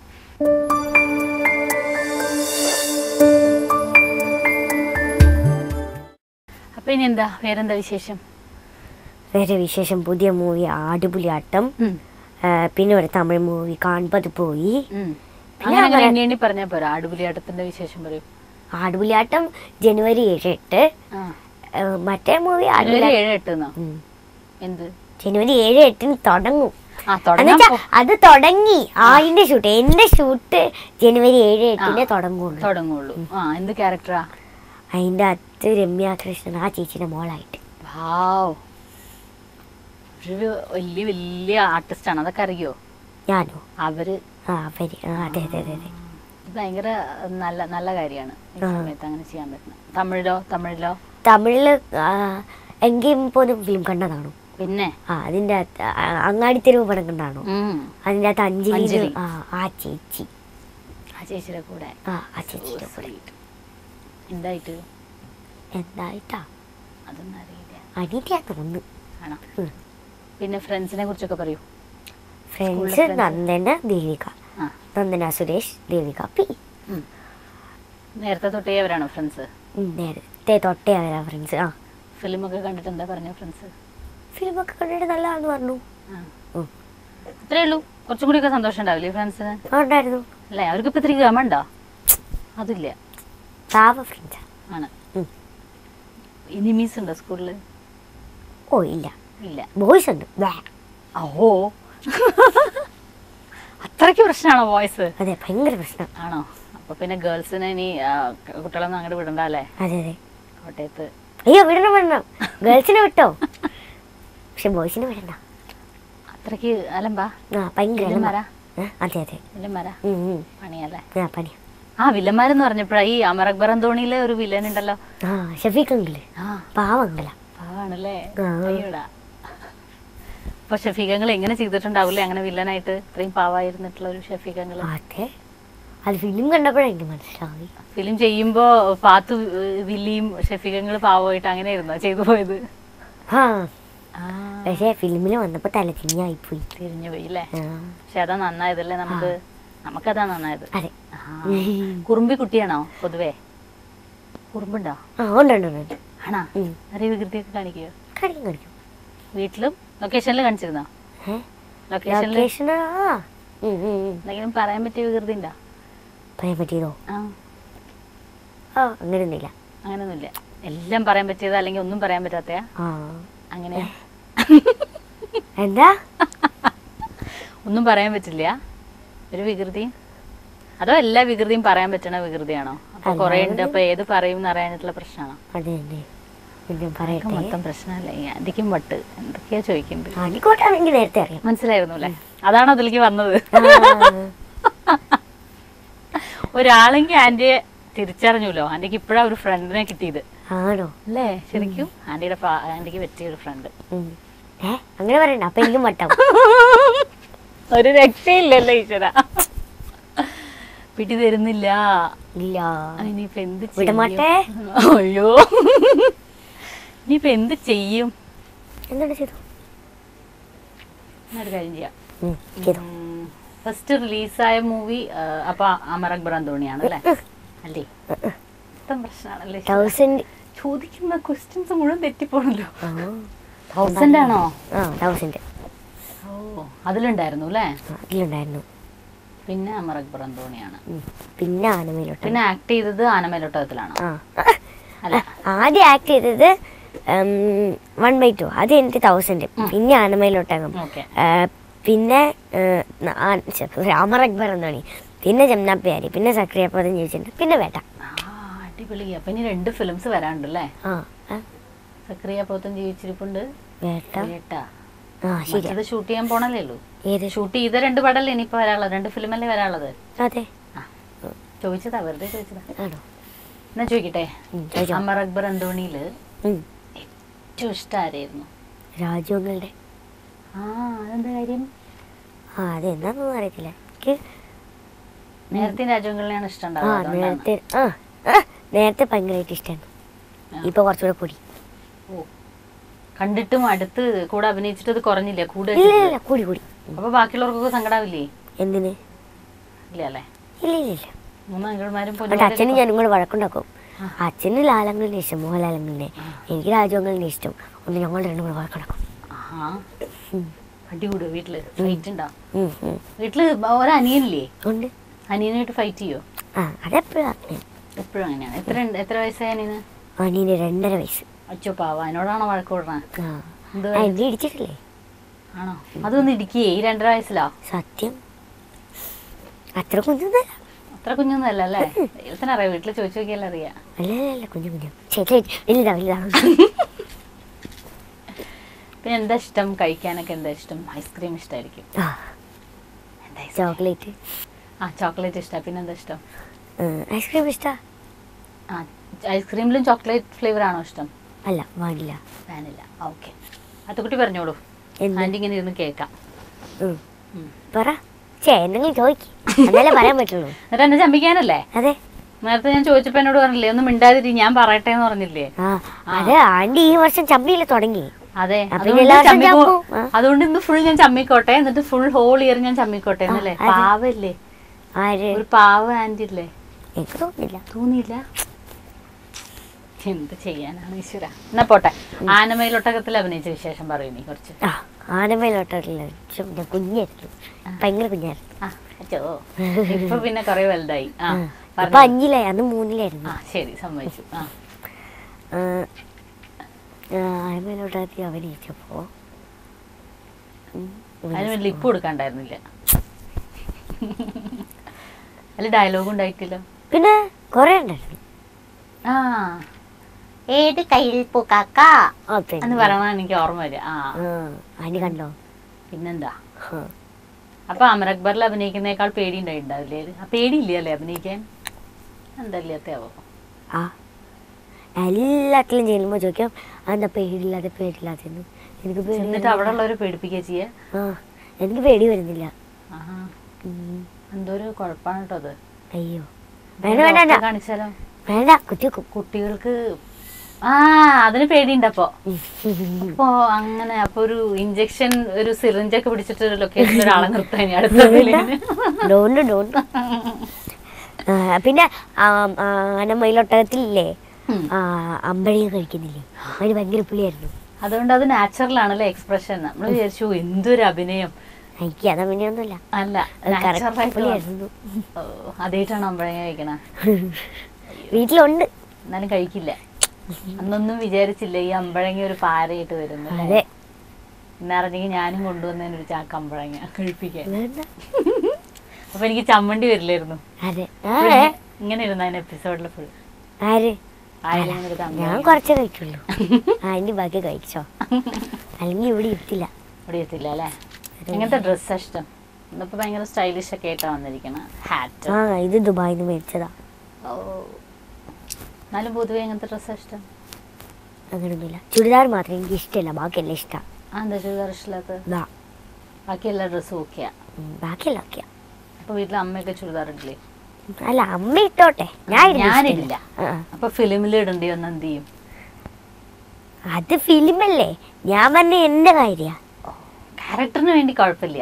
അപ്പൊ ഇനി എന്താ വേറെന്താ വിശേഷം വേറെ വിശേഷം പുതിയ മൂവി ആടുപുലിയാട്ടം ഉം. ആ, പിന്നെ ഒരു തമിഴ് മൂവി കാൺപത് പോയി ഉം. അങ്ങനെ അങ്ങനെ എണ്ണി എണ്ണി പറഞ്ഞാ പോരാ ആടുപുലിയാട്ടത്തിന്റെ വിശേഷം പറയൂ ആടുപുലിയാട്ടം ജനുവരി ഏഴ് എട്ട് ആ ആ, മറ്റേ മൂവി ജനുവരി ആടുപുലി ഏഴ് എട്ടെന്നോ ഉം. എന്ത് ജനുവരി ഏഴ് എട്ടിന് തുടങ്ങും ആ തുടങ്ങാൻ എന്നുവെച്ചാ പോ- അത് തുടങ്ങി അതിന്റെ ഷൂട്ട് എന്റെ ഷൂട്ട് ജനുവരി ഏഴ് എട്ടിന് തുടങ്ങുള്ളൂ തുടങ്ങുള്ളൂ ആ എന്ത് ക്യാരക്ടറാ അതിന്റെ അത്ത് രമ്യ കൃഷ്ണൻ ആ ചേച്ചിയുടെ മോളായിട്ട് വാവ് ഒരു വലിയ വലിയ ആർട്ടിസ്റ്റ് ആണ് അതൊക്കെ അറിയോ ഞാനോ അവര് ആ അവര് ആ അതെ അതെ അതെ അതെ ഇത് ഭയങ്കര നല്ല നല്ല കാര്യമാണ് ഈ ആ. സമയത്ത് അങ്ങനെ ചെയ്യാൻ പറ്റുന്നത് തമിഴിലോ തമിഴിലോ തമിഴില് ആ, എങ്കിൽ പോലും ഫിലിം കണ്ടതാണോ പിന്നെ ആ അതിന്റെ അകത്ത് ആ, അങ്ങാടിത്തെരുവ് പടം കണ്ടാണോ ഉം. അതിന്റെ അകത്ത് അഞ്ജലി അഞ്ജലി. ആ ആ ചേച്ചി ആ ചേച്ചിയുടെ കൂടെ ആ ആ ചേച്ചിയുടെ കൂടെ Sweet. എന്തായിട്ട് എന്തായിട്ടാ അതൊന്നും അറിയില്ല അനീറ്റാ തോന്നുന്നു ആണോ ഉം. പിന്നെ ഫ്രണ്ട്സിനെ കുറിച്ചൊക്കെ പറയൂ ഫ്രണ്ട്സ് friends. നന്ദന ദേവിക ആ നന്ദന സുരേഷ് ദേവിക പി ഉം. നേരത്തെ തൊട്ടേ അവരാണോ ഫ്രണ്ട്സ് ഉം, നേരത്തെ തൊട്ടേ അവരാ ഫ്രണ്ട്സ് ആ ഫിലിമൊക്കെ കണ്ടിട്ട് എന്താ പറഞ്ഞ ഫ്രണ്ട്സ് ഫിലിമൊക്കെ കണ്ടിട്ട് നല്ലതാണെന്ന് പറഞ്ഞു ഉം. അത്രേ ഉള്ളൂ കുറച്ചും കൂടിയൊക്കെ സന്തോഷം ഉണ്ടാവില്ലേ ഫ്രണ്ട്സിന് ആ, ഉണ്ടായിരുന്നു അല്ലേ അവർക്ക് ഇപ്പൊ ഇത്തിരി ഗമണ്ടോ അതില്ല പാവ ഫ്രണ്ട്സാ ആണ് ഉം. ഇനിമീസ് ഉണ്ടോ സ്കൂളിൽ ഓ ഇല്ല ഇല്ല ബോയ്സ് ഉണ്ട് ബ്ലാ. ഓ അത്രയ്ക്ക് പ്രശ്നമാണോ വോയിസ് അതെ ഭയങ്കര പ്രശ്നം ആണോ അപ്പൊ പിന്നെ ഗേൾസിനെ ഇനി ആ, ക- കുട്ടികളൊന്നും അങ്ങോട്ട് വിടണ്ട അല്ലേ അതെ അതെ കോട്ടയത്ത് അയ്യോ വിടണം വിടണം ഗേൾസിനെ വിട്ടോ പക്ഷെ ബോയ്സിനെ വിടണ്ട അത്രയ്ക്ക് അലമ്പാ ആ ഭയങ്കര വില്ലന്മാരാ ആ, അതെ അതെ വില്ലന്മാരാ ഉം, ഉം. പണിയല്ലേ ആ പണി ആ വില്ലന്മാരെന്ന് പറഞ്ഞപ്പോഴാ ഈ അമർ അക്ബർ അന്തോണിയിലെ ഒരു വില്ലൻ ഉണ്ടല്ലോ ആ ഷഫീഖ് അങ്കിള് ആ പാവങ്ങള പാവാണല്ലേ ആ. അയ്യോടാ അപ്പൊ ഷഫീഖങ്ങൾ എങ്ങനെ ചെയ്തിട്ടുണ്ടാവില്ലേ അങ്ങനെ വില്ലനായിട്ട് ഇത്രയും പാവായിരുന്നിട്ടുള്ള ഒരു ഷഫീഖങ്ങൾ അതെ അത് ഫിലിം കണ്ടപ്പോഴാണ് എനിക്ക് മനസ്സിലായി ഫിലിം ചെയ്യുമ്പോ പാത്തു ഏഹ്, വില്ലിയും ഷഫീഖങ്ങൾ പാവമായിട്ട് അങ്ങനെയായിരുന്നോ ചെയ്തു പോയത് ആ ആ പക്ഷെ ഫിലിമിൽ വന്നപ്പോ തലത്തിരിഞ്ഞായി പോയി തിരിഞ്ഞു പോയി അല്ലേ ആ, പക്ഷെ അതാ നന്നായതല്ലേ നമുക്ക് നമുക്കതാ നന്നായത് അതെ ആ. കുറുമ്പി കുട്ടിയാണോ പൊതുവേ കുറുമ്പുണ്ടോ ആ ഉണ്ട് ഉണ്ട് ഉണ്ട്, ഉണ്ട് ആണാ ഉം. അറിയ വികൃതിയൊക്കെ കാണിക്കുക കാണിക്കും കാണിക്കും വീട്ടിലും ലൊക്കേഷനിൽ കാണിച്ചിരുന്നോ ഏ ലൊക്കേഷനിൽ ലൊക്കേഷൻ ആ ഉം, ഉം, ഉം. എന്തെങ്കിലും പറയാൻ പറ്റിയ വികൃതി ഉണ്ടോ പറയാൻ പറ്റിയതോ ആ ആ അങ്ങനെയൊന്നുമില്ല അങ്ങനെയൊന്നുമില്ല എല്ലാം പറയാൻ പറ്റിയതാ അല്ലെങ്കിൽ ഒന്നും പറയാൻ പറ്റാത്തയാ ആ അങ്ങനെയാ എന്താ ഒന്നും പറയാൻ പറ്റില്ല ഒരു വികൃതി അതോ എല്ലാ വികൃതിയും പറയാൻ പറ്റണ വികൃതിയാണോ അപ്പൊ അല്ല, കുറെ ഉണ്ട് അത് അപ്പൊ ഏത് പറയും എന്ന് അറിയാനായിട്ടുള്ള പ്രശ്നമാണോ അത് തന്നെ പിന്നെ അതൊക്കെ പറയട്ടെ മൊത്തം പ്രശ്നമല്ല ഈ ആന്റിക്കും വട്ട് എന്തൊക്കെയാ ചോദിക്കുന്നത് ആണിക്കോട്ടാണെങ്കിൽ നേരത്തെ അറിയാം മനസ്സിലായിരുന്നു അല്ലേ അതാണ് അതിലേക്ക് വന്നത് ആ, ഒരാളെങ്കിൽ ആന്റിയെ തിരിച്ചറിഞ്ഞല്ലോ ആന്റിക്ക് ഇപ്പോഴാ ഒരു ഫ്രണ്ടിനെ കിട്ടിയത് ആണോ അല്ലേ ശരിക്കും ആന്റിയുടെ ആന്റിക്ക് പറ്റിയ ഒരു ഫ്രണ്ട് ഉം. ഏ അങ്ങനെ പറയണ്ട അപ്പൊ എനിക്കും വട്ടം ഒരു രക്ഷയില്ലല്ലോ ഈശ്വര പിടി തരുന്നില്ല ഇല്ല ഇനിയിപ്പോ എന്ത് ചെയ്യും? വിടമാട്ടെ അയ്യോ ഇനിയിപ്പോ എന്ത് ചെയ്യും എന്താണ് ചെയ്തു എന്നൊരു കാര്യം ചെയ്യാം ഉം, ചെയ്തു ഫസ്റ്റ് റിലീസായ മൂവി അപ്പൊ അമർ അക്ബർ അന്തോണിയാണ് അല്ലേ അല്ലേ മൊത്തം പ്രശ്നമാണല്ലേ തൗസൻഡ് ചോദിക്കുന്ന ക്വസ്റ്റ്യൻസ് മുഴുവൻ തെറ്റിപ്പോണല്ലോ ആ തൗസൻഡ് ആണോ ആ തൗസൻഡ് ഓ അതിലുണ്ടായിരുന്നു അല്ലേ അതിലുണ്ടായിരുന്നു പിന്നെ അമർ അക്ബർ അന്തോണിയാണ് ഉം. പിന്നെ ആനമയിലോട്ട് പിന്നെ ആക്ട് ചെയ്തത് ആനമേലോട്ടത്തിലാണോ ആ അല്ല ആദ്യം ആക്ട് ചെയ്തത് വൺ ബൈ ടു അത് എനിക്ക് തൗസൻഡ് പിന്നെ ആനമയിലോട്ടകം ഓക്കെ പിന്നെ രാമർ അക്ബർ എന്നാണ് പിന്നെ ജംനാപ്പിയാരി പിന്നെ സക്രിയ പദം ചോദിച്ചിട്ടുണ്ട് പിന്നെ വേട്ട ആ അടിപൊളി അപ്പൊ ഇനി രണ്ട് ഫിലിംസ് വരാനുണ്ടല്ലേ ആ ആ, സക്രിയ പോത്തും ജീവിച്ചിരിപ്പുണ്ട് വേട്ട കേട്ടാ ആ ശരി മറ്റത് ഷൂട്ട് ചെയ്യാൻ പോണല്ലേ ഉള്ളൂ ഏത് ഷൂട്ട് ചെയ്ത രണ്ട് പടല്ലേ ഇനിയിപ്പോ വരാനുള്ളത് രണ്ട് ഫിലിമല്ലേ വരാനുള്ളത് അതെ ആ ചോദിച്ചതാ വെറുതെ ചോദിച്ചതാ ആണോ എന്നാ ചോദിക്കട്ടെ ഉം, ചോദിച്ചോ. അമർ അക്ബർ അന്തോണിയില് ഉം. ഏറ്റവും ഇഷ്ടം ആരായിരുന്നു രാജുവങ്ങളുടെ ആ അതെന്താ കാര്യം ആ അതെന്താണെന്നൊന്നും അറിയത്തില്ല എനിക്ക് നേരത്തെ രാജവങ്ങളിലാണ് ഇഷ്ടം ആ ഉണ്ടാവുക അതുകൊണ്ടാണ് നേരത്തെ ആ ആ, നേരത്തെ ഭയങ്കരമായിട്ട് ഇഷ്ടമാണ് ആ. ഇപ്പൊ കുറച്ചുകൂടെ കൂടി ഓ കണ്ടിട്ടും അടുത്ത് കൂടെ അഭിനയിച്ചിട്ട് അത് കുറഞ്ഞില്ല കൂടെ ഇല്ല ഇല്ല, ഇല്ല കൂടി കൂടി അപ്പൊ ബാക്കിയുള്ളവർക്കൊക്കെ സങ്കടാവില്ലേ എന്തിന് ഇല്ല അല്ലേ ഇല്ല ഇല്ല ഇല്ല മൂന്ന് അങ്കിൾമാരും എന്നിട്ട് അച്ഛനും ഞാനും കൂടെ വഴക്കുണ്ടാക്കും ആ. അച്ഛന് ലാലങ്ങളിനെ ഇഷ്ടം മോഹൻലാലങ്ങളിനെ എനിക്ക് രാജവങ്ങളിനെ ഇഷ്ടം ഒന്ന് ഞങ്ങൾ രണ്ടും കൂടെ വഴക്കുണ്ടാക്കും ആഹാ ഉം. അടികൂടും വീട്ടില് ഫൈറ്റ് ഉണ്ടാവും ഉം, ഉം. വീട്ടില് ഒരനിയനില്ലേ ഉണ്ട് അനിയനായിട്ട് ഫൈറ്റ് ചെയ്യോ ആ അതെപ്പോഴും അങ്ങനെ എപ്പോഴും അങ്ങനെയാണ് എത്ര ഉണ്ട്- എത്ര വയസ്സായ അനിയന് അനിയന് രണ്ടര വയസ്സ് അച്ചോ പാവ അതിനോടാണോ വഴക്ക് കൂടണേ ആ എന്ത് ആ, എന്നെ ഇടിച്ചിട്ടില്ലേ ആണോ അതൊന്ന് ഇടിക്കേ ഈ രണ്ടര വയസ്സിലാ സത്യം അത്ര കുഞ്ഞൊന്നല്ല അത്ര കുഞ്ഞൊന്നുമല്ല അല്ലേ ദൈവത്തിന് അറിയാം വീട്ടിൽ ചോദിച്ചു നോക്കിയാലേ അറിയാം അല്ല അല്ല അല്ല കുഞ്ഞു കുഞ്ഞു ചേച്ചി വലുതാ വലുതാ പിന്നെ എന്താ ഇഷ്ടം കഴിക്കാനൊക്കെ എന്താ ഇഷ്ടം ഐസ്ക്രീം ഇഷ്ടമായിരിക്കും ആ എന്താ ice- ചോക്ലേറ്റ് ആ ചോക്ലേറ്റ് ഇഷ്ടമാണ് പിന്നെ എന്താ ഇഷ്ടം ഐസ്ക്രീം ഇഷ്ടാ ആ ഐസ്ക്രീമിലും ചോക്ലേറ്റ് ഫ്ലേവർ ആണോ ഇഷ്ടം അല്ല വാനില വാനില ഓക്കെ അത്തുക്കുട്ടി പറഞ്ഞോളൂ എന്ത്? ആൻറ്റി ഇങ്ങനെ ഇരുന്ന് കേൾക്കാം ഉം. ഉം. പറ ചേ എന്തെങ്കിലും ചോദിക്കും എന്നാലേ പറയാൻ പറ്റുള്ളൂ എന്നിട്ട് എന്നെ ചമ്മിക്കാനല്ലേ അതെ നേരത്തെ ഞാൻ ചോദിച്ചപ്പോ എന്നോട് പറഞ്ഞില്ലേ ഒന്നും മിണ്ടാതിരി ഞാൻ പറയട്ടെ എന്ന് പറഞ്ഞില്ലേ ആ അത് ആന്റി ഈ വർഷം ചമ്മിയില് തുടങ്ങി അതെ അപ്പൊ അതുകൊണ്ട് എല്ലാ വർഷവും ചമ്മിക്കോ- ചമ്മും. ആ. അതുകൊണ്ട് ഇന്ന് ഫുൾ ഞാൻ ചമ്മിക്കോട്ടെ എന്നിട്ട് ഫുൾ ഹോൾ ഇയർ ഞാൻ ചമ്മിക്കോട്ടെ എന്നല്ലേ ആ, അതെ. പാവല്ലേ ആര് ഒരു പാവ ആന്റി അല്ലേ എനിക്ക് തോന്നുന്നില്ല തോന്നിയില്ല എന്ത് ചെയ്യാനാണ് ഈശ്വര എന്നാ പോട്ടെ ആനമയിലൊട്ടകത്തിൽ അഭിനയിച്ച വിശേഷം പറയൂ നീ കുറച്ച് ആ ആനമയിലോട്ടുള്ള ഞാൻ കുഞ്ഞായിരുന്നു ഭയങ്കര കുഞ്ഞായിരുന്നു ആ അച്ചോ ഇപ്പൊ പിന്നെ കൊറേ വലുതായി ആ ആ. ഇപ്പൊ പറഞ്ഞോ. അഞ്ചിലായി അന്ന് മൂന്നിലായിരുന്നു ആ ശരി സമ്മതിച്ചു ആ ആനമയിലോട്ടാക്കി അഭിനയിച്ചപ്പോ ഉം, അതിന് വേണ്ടി ലിപ്പ് കൊടുക്കാണ്ടായിരുന്നില്ല അതിൽ ഡയലോഗ് ഉണ്ടായിട്ടില്ല പിന്നെ കൊറേ ഉണ്ടായിരുന്നു ആ ഏത് കയ്യിൽ പൂക്കാക്ക ആ, പിന്നെ. എന്ന് പറയണ എനിക്ക് ഓർമ്മ വരിക ആ ആ, ആനി കണ്ടോ പിന്നെന്താ ആ. അപ്പൊ അമർ അക്ബറിൽ അഭിനയിക്കുന്നേക്കാൾ പേടി ഉണ്ടായിണ്ടാവില്ലേ ആ പേടിയില്ല അല്ലേ അഭിനയിക്കാൻ എന്തല്ലാത്തയാവോ ആ എല്ലാത്തിലും ചെല്ലുമ്പോൾ ചോദിക്കും അതെന്താ പേടിയില്ലാതെ പേടിയില്ലാതെന്ന് എനിക്ക് പേടി എന്നിട്ട് അവിടെ ഉള്ളവരെ പേടിപ്പിക്കുക ചെയ്യ ആ എനിക്ക് പേടി വരുന്നില്ല ആഹാ ഉം. എന്തോ ഒരു കുഴപ്പമാണ് കേട്ടോ അത് അയ്യോ വേണ്ട വേണ്ട വേണ്ട ഡോക്ടറെ കാണിച്ചാലോ വേണ്ട കുത്തിവെക്കും കുട്ടികൾക്ക് ആ അതിന് പേടിയുണ്ടപ്പോ അപ്പോ അങ്ങനെ അപ്പൊ ഒരു ഇഞ്ചക്ഷൻ ഒരു സിറിഞ്ച് ഒക്കെ പിടിച്ചിട്ട് ഒരു ലൊക്കേഷനിൽ ഒരാളെ നിർത്താൻ ഇനി അടുത്ത ഫിലിമിന്. ഡോണ്ട് ഡോണ്ട് പിന്നെ ആനമയിലൊട്ടകത്തിലില്ലേ ഉം. ആ അമ്പഴങ്ങ കഴിക്കുന്നില്ലേ അതിന് ഭയങ്കര പുളിയായിരുന്നു അതുകൊണ്ട് അത് നാച്ചുറൽ ആണല്ലേ എക്സ്പ്രഷൻ നമ്മൾ വിചാരിച്ചു എന്തൊരു അഭിനയം എനിക്ക് അത് അങ്ങനെയൊന്നുമില്ല അല്ല അത് natural correct ആയിട്ട് പുളിയായിരുന്നു ഓ, ആദ്യമായിട്ടാണ് അമ്പഴങ്ങ കഴിക്കണ വീട്ടിലുണ്ട് എന്നാലും കഴിക്കില്ല അന്നൊന്നും വിചാരിച്ചില്ല ഈ അമ്പഴങ്ങ ഒരു പാരയിട്ട് വരുന്നു അതെ ഇന്നറിഞ്ഞെങ്കിൽ ഞാനും കൊണ്ടുവന്നതിന് ഒരു ചാക്ക് അമ്പഴങ്ങ കഴിപ്പിക്കാൻ വേണ്ട. അപ്പൊ എനിക്ക് ചമ്മണ്ടി വരില്ലായിരുന്നു അതെ അപ്പോൾ ആ, ഇങ്ങനെ- ഇങ്ങനെ ഇരുന്ന അതിന് എപ്പിസോഡിൽ ഫുൾ ആര് ആയാലും ഒരു ഞാൻ അമ്പഴങ്ങ കുറച്ചേ കഴിക്കുള്ളൂ ആ അതിന്റെ ബാക്കി കഴിച്ചോ അല്ലെങ്കിൽ ഇവിടെ ഇരുത്തില്ല ഇവിടെ എത്തില്ല അല്ലേ എങ്ങനത്തെ ഡ്രസ്സാ ഇഷ്ടം ഇന്നിപ്പോ ഭയങ്കര സ്റ്റൈലിഷ് ഒക്കെ ആയിട്ടാ വന്നിരിക്കണ ഹാറ്റ് ആ ഇത് ദുബായിൽ നിന്ന് മേടിച്ചതാ ഓ എന്നാലും പൊതുവെ എങ്ങനത്തെ ഡ്രസ്സാ ഇഷ്ടം അങ്ങനെയൊന്നുമില്ല ചുരിദാർ മാത്രം എനിക്ക് ഇഷ്ടമില്ല ബാക്കിയെല്ലാം ഇഷ്ടമാണ് ആ എന്താ ചുരിദാർ ഇഷ്ടമില്ലാത്തത് ഇതാ ബാക്കി എല്ലാ ഡ്രസ്സും ഓക്കെയാ ഉം, ബാക്കിയെല്ലാം ഒക്കെയാ അപ്പൊ വീട്ടിൽ അമ്മയൊക്കെ ചുരിദാർ ഇടില്ലേ അല്ല അമ്മ ഇട്ടോട്ടെ ഞാൻ ഇടുന്നത് ഞാനിടില്ല ഇഷ്ടമില്ല. ആ, ആ. അപ്പൊ ഫിലിമിൽ ഇടണ്ടി വന്ന് എന്ത് ചെയ്യും അത് ഫിലിമല്ലേ ഞാൻ പറഞ്ഞ എന്റെ കാര്യ ക്യാരക്ടറിന് വേണ്ടി കുഴപ്പമില്ല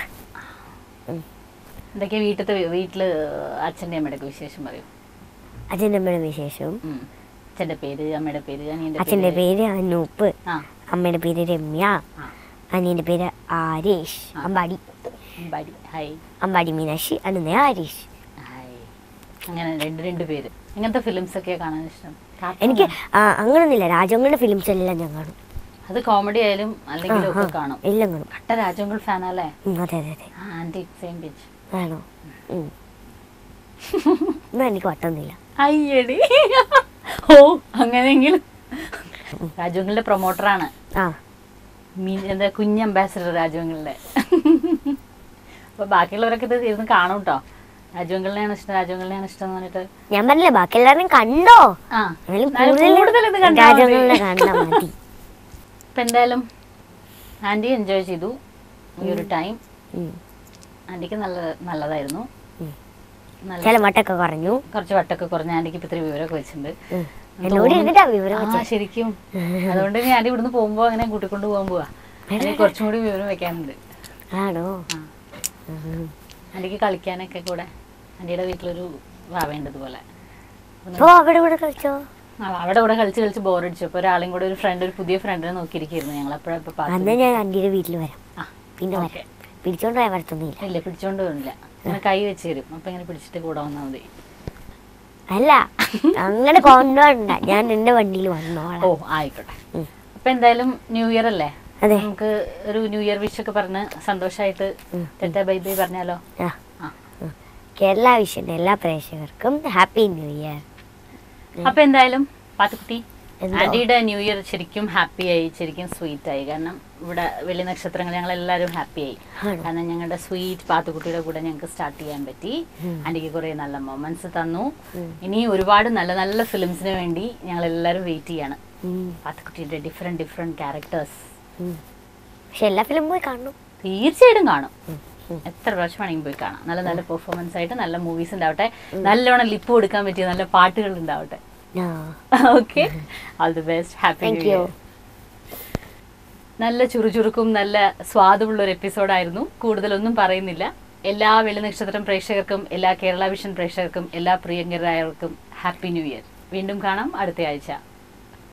എന്തൊക്കെയാ വീട്ടിലത്തെ വീട്ടില് അച്ഛൻ്റെ അമ്മയുടെ വിശേഷം പറയും അച്ഛൻ്റെ അമ്മയുടെ വിശേഷവും ഉം. അച്ഛൻ്റെ പേര് അമ്മയുടെ പേര് അനിയൻ്റെ അച്ഛൻ്റെ പേര് അനൂപ്പ് ആ അമ്മയുടെ പേര് രമ്യ ആ അനിയൻ്റെ പേര് ആരേഷ് അമ്പാടി അമ്പാടി ഹായ് അമ്പാടി മീനാക്ഷി അനന്ദ ആരേഷ് ഹായ് അങ്ങനെ രണ്ട് രണ്ട് പേര് ഇങ്ങനത്തെ ഫിലിംസ് ഒക്കെ കാണാൻ ഇഷ്ടം Cartoon എനിക്ക് ആണോ? ആ, അങ്ങനൊന്നുമില്ല രാജങ്ങളുടെ ഫിലിംസ് എല്ലാം ഞാൻ കാണും അത് കോമഡി ആയാലും അല്ലെങ്കിലും ആ, ഒക്കെ ആ, കാണും എല്ലാം കാണും കട്ട രാജങ്ങൾ ഫാനല്ലേ ഉം, അതെ അതെ അതെ ആന്റി സെയിം പിച്ച് ആണോ ഉം. എന്നാ എനിക്ക് വട്ടൊന്നുമില്ല അയ്യടി ഓ അങ്ങനെയെങ്കിലും രാജുവങ്ങളുടെ പ്രൊമോട്ടറാണ് ആ മീൻ എന്താ കുഞ്ഞ് അംബാസിഡർ രാജുവങ്ങളുടെ അപ്പൊ ബാക്കിയുള്ളവരൊക്കെ ഇത് ഇരുന്ന് കാണും കേട്ടോ രാജുവങ്ങളിനെയാണ് ഇഷ്ടം രാജുവങ്ങളിനെയാണ് ഇഷ്ടം എന്ന് പറഞ്ഞിട്ട് ഞാൻ പറഞ്ഞില്ലേ ബാക്കി എല്ലാവരും കണ്ടോ ആ എന്നാലും എന്നാലും കൂടുതൽ കൂടുതൽ ഇത് കണ്ടാ രാജങ്ങളുടെ മതി. കണ്ടാ മതി അപ്പൊ എന്തായാലും ആന്റി എൻജോയ് ചെയ്തു ഈ ഒരു ടൈം ഉം. ആന്റിക്ക് നല്ല നല്ലതായിരുന്നു ഉം. നല്ല ചില മട്ടൊക്കെ കുറഞ്ഞു കുറച്ച് വട്ടൊക്കെ കുറഞ്ഞ ആന്റിക്ക് ഇപ്പൊ ഇത്തിരി വിവരമൊക്കെ വെച്ചിട്ടുണ്ട് ഉം. എന്ന് എന്നോട് തോന്നുന്നു. ഇരുന്നിട്ടാ വിവരം ആ വെച്ചേ. ശരിക്കും അതുകൊണ്ട് ഞാൻ ആന്റി ഇവിടുന്ന് പോകുമ്പോ അങ്ങനെ കൂട്ടിക്കൊണ്ട് പോകാൻ പോവാ ആന്റി കുറച്ചും കൂടി വിവരം വെക്കാനുണ്ട് ആണോ ആ ഉം. ആന്റിക്ക് കളിക്കാനൊക്കെ കൂടെ ആന്റിയുടെ വീട്ടിലൊരു വാവേണ്ട ഇതുപോലെ അപ്പൊ അവിടെ ഇവിടെ കളിച്ചോ ആ, അവിടെ ഇവിടെ കളിച്ച് കളിച്ച് ബോറടിച്ചു അപ്പൊ ഒരാളും കൂടെ ഒരു ഫ്രണ്ട് ഒരു പുതിയ ഫ്രണ്ടിനെ നോക്കിയിരിക്കുന്നു ഞങ്ങൾ എപ്പോഴപ്പോ അന്ന് ഞാൻ ആന്റിയുടെ വീട്ടിൽ വരാം ആ പിന്നെ ഓക്കേ. വരാം പിടിച്ചോണ്ട് പോയാൽ വരത്തൊന്നുമില്ല ഇല്ല പിടിച്ചോണ്ട് വരില്ല അങ്ങനെ കൈ വെച്ച് തരും അപ്പൊ ഇങ്ങനെ പിടിച്ചിട്ട് കൂടെ വന്നാൽ മതി അല്ല അങ്ങനെ കൊണ്ടുപോകണ്ട ഞാൻ എന്റെ വണ്ടിയിൽ വന്നോളാം ഓ ആയിക്കോട്ടെ ഉം. അപ്പൊ എന്തായാലും ന്യൂ ഇയർ അല്ലേ അതെ. നമുക്ക് ഒരു ന്യൂ ഇയർ വിഷ് ഒക്കെ പറഞ്ഞ് സന്തോഷമായിട്ട് ഉം. തെറ്റാ ബൈ ബൈ പറഞ്ഞാലോ ആ ആ ഉം. കേരള വിഷന്റെ എല്ലാ പ്രേക്ഷകർക്കും ഹാപ്പി ന്യൂ ഇയർ അപ്പൊ എന്തായാലും പാത്തുക്കുട്ടി എന്തോ? ആന്റിയുടെ ന്യൂ ഇയർ ശരിക്കും ഹാപ്പി ആയി ശരിക്കും സ്വീറ്റ് ആയി കാരണം ഇവിടെ വലിയ നക്ഷത്രങ്ങൾ ഞങ്ങൾ എല്ലാവരും ഹാപ്പി ആയി ആണോ? കാരണം ഞങ്ങളുടെ സ്വീറ്റ് പാത്തുക്കുട്ടിയുടെ കൂടെ ഞങ്ങൾക്ക് സ്റ്റാർട്ട് ചെയ്യാൻ പറ്റി ഉം. ആന്റിക്ക് കുറെ നല്ല മൊമെന്റ്സ് തന്നു ഉം. ഇനി ഒരുപാട് നല്ല നല്ല ഫിലിംസിന് വേണ്ടി ഞങ്ങൾ എല്ലാവരും വെയിറ്റ് ചെയ്യാണ് ഉം. പാത്തുക്കുട്ടിയുടെ ഡിഫറെന്റ് ഡിഫറെന്റ് ക്യാരക്ടേഴ്സ് ഉം. പക്ഷെ എല്ലാ ഫിലിം പോയി കാണണം തീർച്ചയായിട്ടും കാണും ഉം. ഉം. എത്ര പ്രാവശ്യം വേണമെങ്കിൽ പോയി കാണാം നല്ല നല്ല പെർഫോമൻസ് ആയിട്ട് നല്ല മൂവീസ് ഉണ്ടാവട്ടെ നല്ലോണം ലിപ്പ് കൊടുക്കാൻ പറ്റിയ നല്ല പാട്ടുകൾ ഉണ്ടാവട്ടെ ആ okay all the best happy Thank new you. Year നല്ല ചുറുചുറുക്കും നല്ല സ്വാദുമുള്ള ഒരു എപ്പിസോഡായിരുന്നു കൂടുതലൊന്നും പറയുന്നില്ല എല്ലാ വെള്ളി നക്ഷത്രം പ്രേക്ഷകർക്കും എല്ലാ കേരള വിഷൻ പ്രേക്ഷകർക്കും എല്ലാ പ്രിയങ്കരായവർക്കും ഹാപ്പി ന്യൂ ഇയർ വീണ്ടും കാണാം അടുത്ത ആഴ്ച